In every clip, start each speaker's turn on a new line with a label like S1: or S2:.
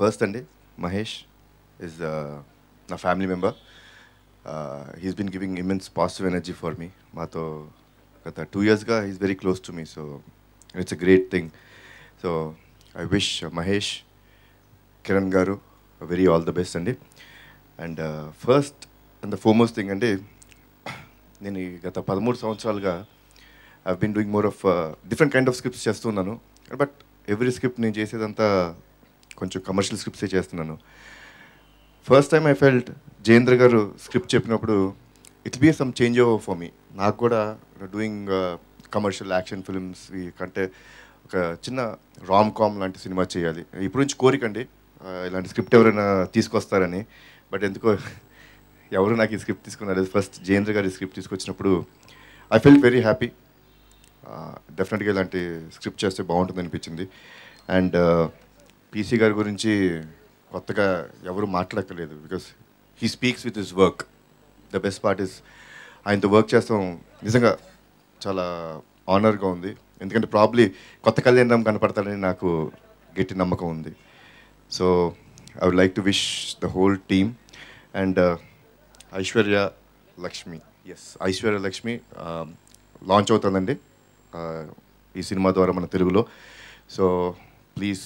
S1: First అండి Mahesh is నా family member he's been giving immense positive energy for me మాతో గత టూ ఇయర్స్గా he's very close to me so it's a great thing so I wish Mahesh Kiran garu very all the best అండి and first and the foremost thing అంటే నేను ఈ గత పదమూడు సంవత్సరాలుగా I been doing more of different kind of scripts చేస్తున్నాను but every script నేను చేసేదంతా కొంచెం కమర్షియల్ స్క్రిప్ట్సే చేస్తున్నాను first time I felt Jayendra garu script చెప్పినప్పుడు it be some change over for me నాకు కూడా డూయింగ్ కమర్షియల్ యాక్షన్ ఫిల్మ్స్ కంటే ఒక చిన్న రామ్ కామ్ లాంటి సినిమా చేయాలి ఇప్పుడు నుంచి కోరికండి ఆ, ఇలాంటి స్క్రిప్ట్ ఎవరైనా తీసుకొస్తారని బట్ ఎందుకో ఎవరు నాకు ఈ స్క్రిప్ట్ తీసుకున్నారు ఫస్ట్ జయేంద్ర గారి స్క్రిప్ట్ తీసుకొచ్చినప్పుడు ఐ ఫెల్ట్ వెరీ హ్యాపీ డెఫినెట్గా ఇలాంటి స్క్రిప్ట్ చేస్తే బాగుంటుంది అనిపించింది అండ్ పీసీ గారి గురించి కొత్తగా ఎవరు మాట్లాడక్కర్లేదు because he speaks with his work the best part is ఆయనతో వర్క్ చేస్తాం నిజంగా చాలా ఆనర్గా ఉంది ఎందుకంటే ప్రాబ్లీ కొత్త కళ్యాణం కనపడతాడని నాకు గట్టి నమ్మకం ఉంది so I would like to wish the whole team and Aishwarya Lakshmi yes Aishwarya Lakshmi launch అవుతుందండి uh, ఈ సినిమా ద్వారా మన తెలుగులో so please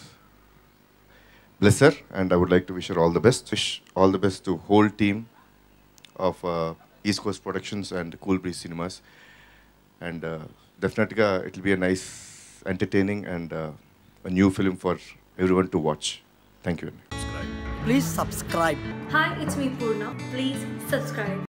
S1: bless her and I would like to wish her all the best. Wish all the best to whole team of uh, East Coast Productions and Cool Breeze Cinemas. And uh, definitely uh, it will be a nice, entertaining and uh, a new film for everyone to watch. Thank you.
S2: Please subscribe.
S3: Hi, it's me Purna. Please subscribe.